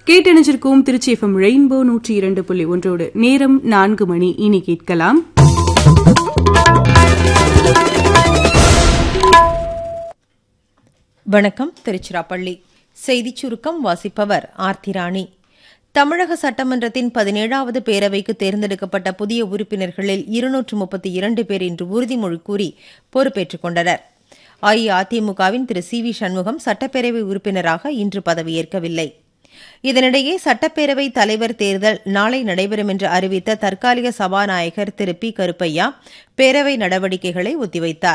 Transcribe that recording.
கேட்டணிச்சிருக்கும் Trichy FM rainbow நூற்றி இரண்டு புள்ளி ஒன்றோடு நேரம் நான்கு மணி இனி கேட்கலாம் வணக்கம் திருச்சிராப்பள்ளி செய்திச் சுருக்கம் வாசிப்பவர் ஆர்த்திராணி தமிழக சட்டமன்றத்தின் பதினேழாவது பேரவைக்கு தேர்ந்தெடுக்கப்பட்ட புதிய உறுப்பினர்களில் இருநூற்று முப்பத்தி இரண்டு பேர் இன்று உறுதிமொழி கூறி பொறுப்பேற்றுக் கொண்டனர் அஇஅதிமுகவின் திரு சி வி சண்முகம் சட்டப்பேரவை உறுப்பினராக இன்று பதவியேற்கவில்லை இதனிடையே சட்டப்பேரவை தலைவர் தேர்தல் நாளை நடைபெறும் என்று அறிவித்த தற்காலிக சபாநாயகர் திரு பி கருப்பையா பேரவை நடவடிக்கைகளை ஒத்திவைத்தார்